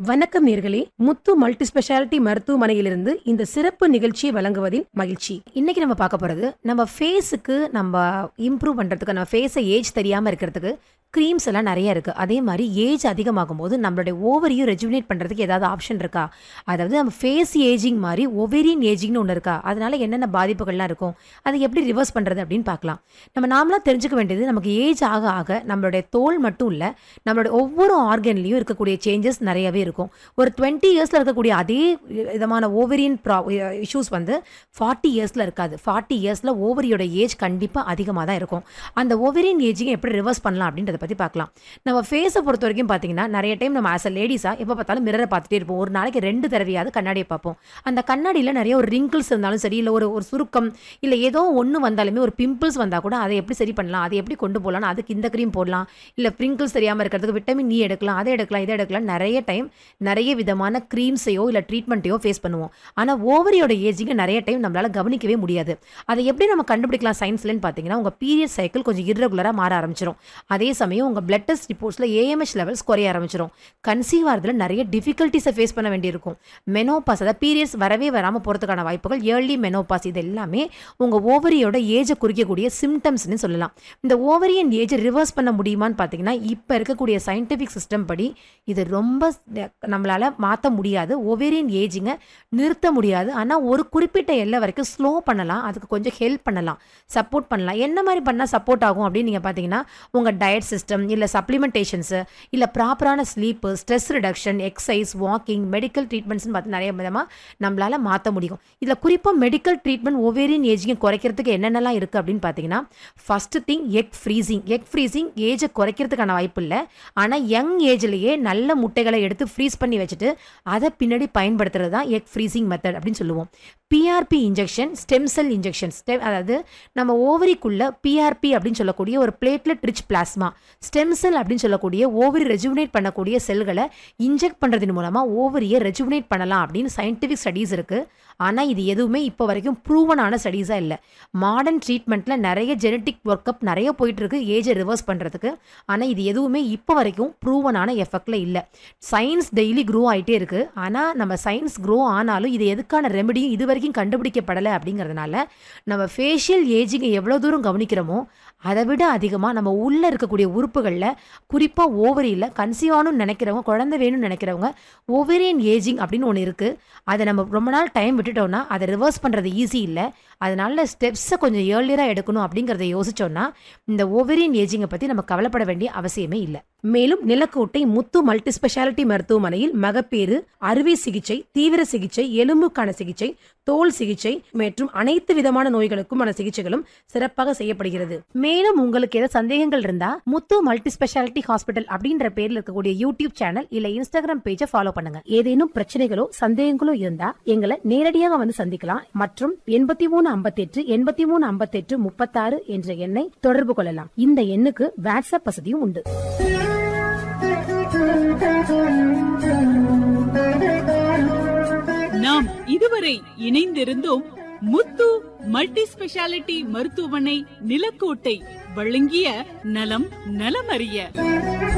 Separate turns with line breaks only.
வணக்கம் நேர்களே முத்து multi speciality மருத்துவமனையிலிருந்து இந்த சிறப்பு நிகழ்ச்சியை வழங்குவதில் மகிழ்ச்சி இன்னைக்கு நம்ம பார்க்க போறது நம்ம ஃபேஸுக்கு நம்ம இம்ப்ரூவ் பண்றதுக்கு நம்ம ஃபேஸை ஏஜ் தெரியாம இருக்கிறதுக்கு க்ரீம்ஸ் எல்லாம் நிறைய இருக்கு அதே மாதிரி ஏஜ் அதிகமாகும் போது நம்மளுடைய ஓவரையும் ரெஜுவினேட் பண்றதுக்கு ஏதாவது ஆப்ஷன் இருக்கா அதாவது நம்ம ஃபேஸ் ஏஜிங் மாதிரி ஒவேரியன் ஏஜிங்னு ஒன்று இருக்கா அதனால என்னென்ன பாதிப்புகள்லாம் இருக்கும் அதை எப்படி ரிவர்ஸ் பண்றது அப்படின்னு பார்க்கலாம் நம்ம நாமளா தெரிஞ்சுக்க வேண்டியது நமக்கு ஏஜ் ஆக ஆக நம்மளுடைய தோல் மட்டும் இல்லை நம்மளுடைய ஒவ்வொரு ஆர்கன்லையும் இருக்கக்கூடிய சேஞ்சஸ் நிறையவே இருக்கும் ஒரு டுவெண்ட்டி இயர்ஸில் இருக்கக்கூடிய அதே விதமான ஓவரியன் ப்ரா இஷ்யூஸ் வந்து ஃபார்ட்டி இயர்ஸில் இருக்காது ஃபார்ட்டி இயர்ஸில் ஓவரியோட ஏஜ் கண்டிப்பாக அதிகமாக தான் இருக்கும் அந்த ஓவரியன் ஏஜிங்கை எப்படி ரிவர்ஸ் பண்ணலாம் அப்படின்றத பற்றி பார்க்கலாம் நம்ம ஃபேஸை பொறுத்த வரைக்கும் பார்த்தீங்கன்னா நிறைய டைம் நம்ம ஆஸ் அ லேடிஸாக எப்போ பார்த்தாலும் மிரரை பார்த்துட்டே இருப்போம் ஒரு நாளைக்கு ரெண்டு தடவையாவது கண்ணாடியை பார்ப்போம் அந்த கண்ணாடியில் நிறைய ஒரு ரிங்கிள்ஸ் இருந்தாலும் சரி இல்லை ஒரு ஒரு சுருக்கம் இல்லை ஏதோ ஒன்று வந்தாலுமே ஒரு பிம்பிள்ஸ் வந்தால் கூட அதை எப்படி சரி பண்ணலாம் அதை எப்படி கொண்டு போகலாம் அதுக்கு இந்த க்ரீம் போடலாம் இல்லை பிரிங்கிள்ஸ் தெரியாமல் இருக்கிறதுக்கு விட்டமின் நீ எடுக்கலாம் அதை எடுக்கலாம் இதை எடுக்கலாம் நிறைய டைம் நிறைய விதமான க்ரீம்ஸையோ இல்லை ட்ரீட்மெண்ட்டையோ ஃபேஸ் பண்ணுவோம் ஆனால் ஓவரியோட ஏஜிங்கை நிறைய டைம் நம்மளால் கவனிக்கவே முடியாது அதை எப்படி நம்ம கண்டுபிடிக்கலாம் சயின்ஸ்லன்னு பார்த்தீங்கன்னா உங்கள் பீரியட் சைக்கிள் கொஞ்சம் இர்ரெகுலராக மாற ஆரம்பிச்சிடும் அதே சமயம் உங்கள் பிளட் டெஸ்ட் ரிப்போர்ட்ஸில் ஏஎம்எஸ் லெவல்ஸ் குறைய ஆரம்பிச்சிடும் கன்சீவ் ஆகிறதுல நிறைய டிஃபிகல்ட்டிஸை ஃபேஸ் பண்ண வேண்டியிருக்கும் மெனோபாஸ் அதாவது பீரியட்ஸ் வரவே வராமல் போகிறதுக்கான வாய்ப்புகள் ஏர்லி மெனோபாஸ் இது எல்லாமே உங்கள் ஓவரியோட ஏஜை குறிக்கக்கூடிய சிம்டம்ஸ்னு சொல்லலாம் இந்த ஓவரியன் ஏஜை ரிவர்ஸ் பண்ண முடியுமான்னு பார்த்தீங்கன்னா இப்போ இருக்கக்கூடிய சயின்டிஃபிக் சிஸ்டம் படி இது ரொம்ப நம்மளால் மாற்ற முடியாது ஓவேரியன் ஏஜிங்கை நிறுத்த முடியாது ஆனால் ஒரு குறிப்பிட்ட எல்லை வரைக்கும் ஸ்லோ பண்ணலாம் அதுக்கு கொஞ்சம் ஹெல்ப் பண்ணலாம் சப்போர்ட் பண்ணலாம் என்ன மாதிரி பண்ணால் சப்போர்ட் ஆகும் அப்படின்னு நீங்கள் பார்த்தீங்கன்னா உங்கள் டயட் சிஸ்டம் இல்லை சப்ளிமெண்டேஷன்ஸு இல்லை ப்ராப்பரான sleep stress reduction exercise walking medical ட்ரீட்மெண்ட்ஸ்னு பார்த்து நிறைய விதமாக நம்மளால் மாற்ற முடியும் இதில் குறிப்பாக மெடிக்கல் ட்ரீட்மெண்ட் ஓவேரியன் ஏஜிங்கை குறைக்கிறதுக்கு என்னென்னலாம் இருக்குது அப்படின்னு பார்த்தீங்கன்னா first thing egg freezing egg freezing ஏஜை குறைக்கிறதுக்கான வாய்ப்பு இல்லை ஆனால் யங் ஏஜ்லேயே நல்ல முட்டைகளை எடுத்து ஃப்ரீஸ் பண்ணி வச்சுட்டு அதை பின்னாடி பயன்படுத்துறது தான் எக் ஃப்ரீசிங் மெத்தட் அப்படின்னு சொல்லுவோம் PRP injection stem cell injection stem அதாவது நம்ம ஓவரிக்குள்ள பிஆர்பி அப்படின்னு சொல்லக்கூடிய ஒரு platelet rich plasma stem cell அப்படின்னு சொல்லக்கூடிய ஓவரி ரெஜுவினேட் பண்ணக்கூடிய செல்களை இன்ஜெக்ட் பண்ணுறதன் மூலமாக ஓவரியை ரெஜுவினேட் பண்ணலாம் அப்படின்னு சயின்டிஃபிக் ஸ்டடீஸ் இருக்குது ஆனால் இது எதுவுமே இப்போ வரைக்கும் ப்ரூவனான ஸ்டடீஸாக இல்லை மாடர்ன் ட்ரீட்மெண்ட்டில் நிறைய ஜெனட்டிக் ஒர்க் அப் நிறைய போயிட்டு இருக்கு ஏஜை ரிவர்ஸ் பண்ணுறதுக்கு ஆனால் இது எதுவுமே இப்போ வரைக்கும் ப்ரூவனான எஃபெக்டில் இல்லை சயின்ஸ் டெய்லி க்ரோ ஆகிட்டே இருக்கு ஆனால் நம்ம சயின்ஸ் க்ரோ ஆனாலும் இது எதுக்கான ரெமெடியும் இது வரைக்கும் கண்டுபிடிக்கப்படலை அப்படிங்கிறதுனால நம்ம ஃபேஷியல் ஏஜிங்கை எவ்வளோ தூரம் கவனிக்கிறோமோ அதை விட அதிகமாக நம்ம உள்ளே இருக்கக்கூடிய உறுப்புகளில் குறிப்பாக ஓவரியில் கன்சீவ் ஆகணும்னு நினைக்கிறவங்க குழந்தை வேணும்னு நினைக்கிறவங்க ஓவரியன் ஏஜிங் அப்படின்னு ஒன்று இருக்குது அதை நம்ம ரொம்ப நாள் டைம் விட்டுட்டோம்னா அதை ரிவர்ஸ் பண்ணுறது ஈஸி இல்லை அதனால ஸ்டெப்ஸை கொஞ்சம் ஏர்லியராக எடுக்கணும் அப்படிங்கிறத யோசிச்சோம்னா இந்த ஓவரியன் ஏஜிங்கை பற்றி நம்ம கவலைப்பட வேண்டிய அவசியமே இல்லை மேலும் நிலக்கோட்டை முத்து மல்டி ஸ்பெஷாலிட்டி மருத்துவமனையில் மகப்பேறு அறுவை சிகிச்சை தீவிர சிகிச்சை எலும்புக்கான சிகிச்சை தோல் சிகிச்சை மற்றும் அனைத்து விதமான நோய்களுக்குமான சிகிச்சைகளும் சிறப்பாக செய்யப்படுகிறது மேலும் உங்களுக்கு ஏதாவது சந்தேகங்கள் இருந்தா முத்து மல்டி ஸ்பெஷாலிட்டி ஹாஸ்பிட்டல் அப்படின்ற பேர்ல இருக்கக்கூடிய யூடியூப் சேனல் இல்ல இன்ஸ்டாகிராம் பேஜை ஃபாலோ பண்ணுங்க ஏதேனும் பிரச்சனைகளோ சந்தேகங்களோ இருந்தா எங்களை நேரடியாக வந்து சந்திக்கலாம் மற்றும் எண்பத்தி மூணு ஐம்பத்தி எட்டு எண்பத்தி மூணு ஐம்பத்தி எட்டு முப்பத்தாறு என்ற எண்ணை தொடர்பு கொள்ளலாம் இந்த எண்ணுக்கு வாட்ஸ்அப் வசதியும் உண்டு
நாம் இதுவரை இணைந்திருந்தோம் முத்து மல்டி ஸ்பெஷாலிட்டி மருத்துவமனை நிலக்கோட்டை வழங்கிய நலம் நலமறிய